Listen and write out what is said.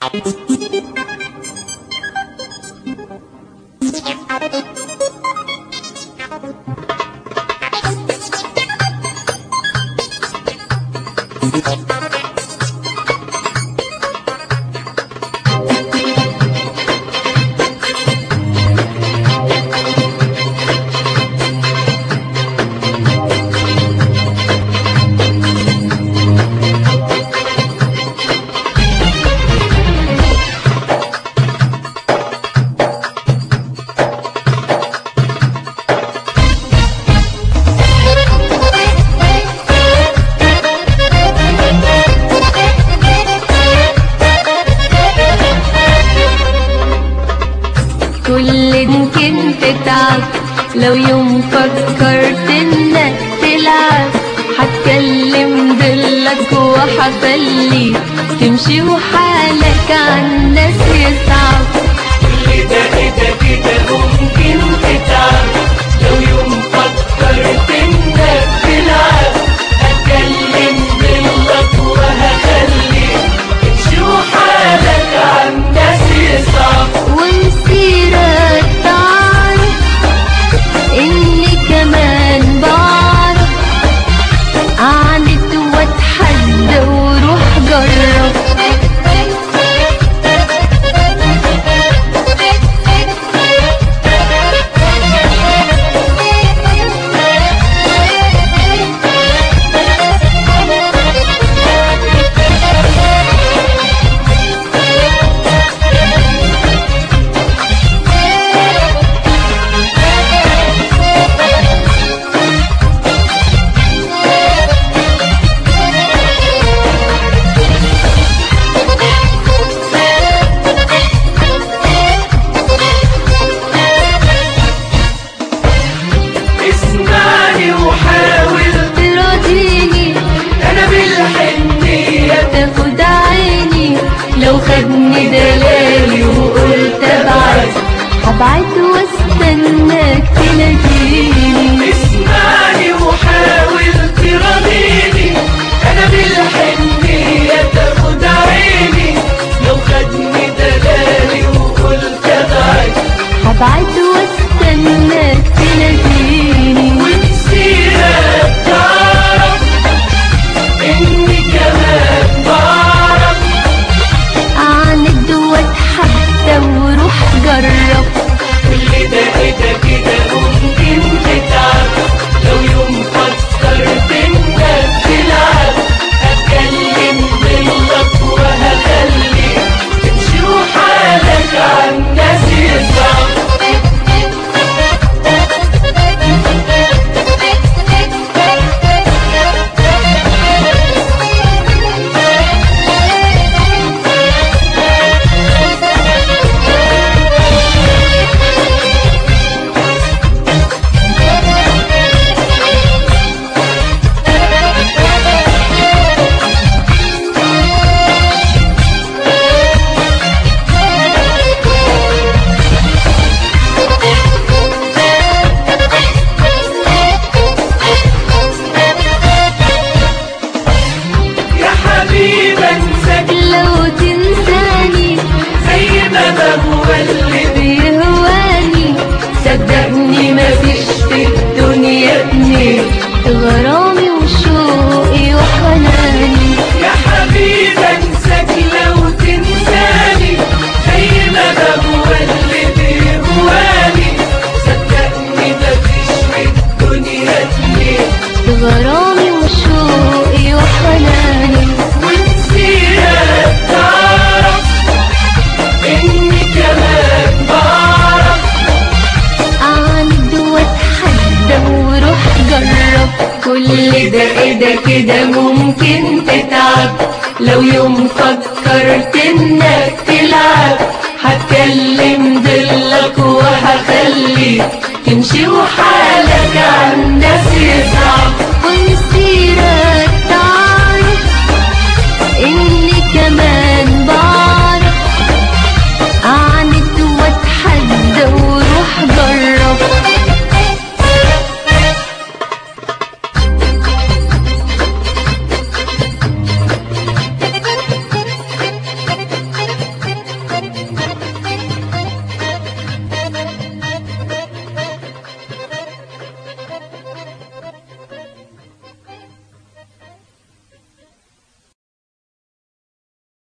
كل ممكن تتعب لو يوم فكرت انك تلعب هتكلم ضلك وهخليك تمشي وحالك عالناس يصعب كل ده كده كده ممكن تتعب لو يوم فكرت انك تلعب هتكلم ضلك وهخليك تمشي وحالك عالناس يصعب ومسيرك تعرف اني كمان بعرف اعند واتحدى وروح جرب اسمعني وحاول تراضيني انا بالحنية تاخد عيني لو خدني دلالي وقلت ابعد هبعد واستناك تناديني اسمعني وحاول تراضيني انا بالحنية تاخد عيني لو خدني دلالي وقلت ابعد هبعد واستناك تناديني ومسيرك تعرف اني كمان بعرف اعند واتحدى وروح جرب كل ده كده كده ممكن تتعب لو يوم فكرت انك تلعب هتكلم ضلك وهخليك تمشي وحالك عالناس يصعب يا حبيب انساك لو تنساني زي ما بقول بيهواني صدقني مفيش في الدنيا اتنين غرامي وشوقي وحناني يا حبيب انساك لو تنساني زي ما بقول بهواني صدقني مفيش في الدنيا اتنين غرامي وشوقي وحناني ونسيرك تعرف اني كمان بعرف اعند واتحدى وروح جرب كل ده ايه ده كده ممكن تتعب لو يوم فكرت انك تلعب هتكلم ضلك وهخليك تمشي وحالك عالناس يصعب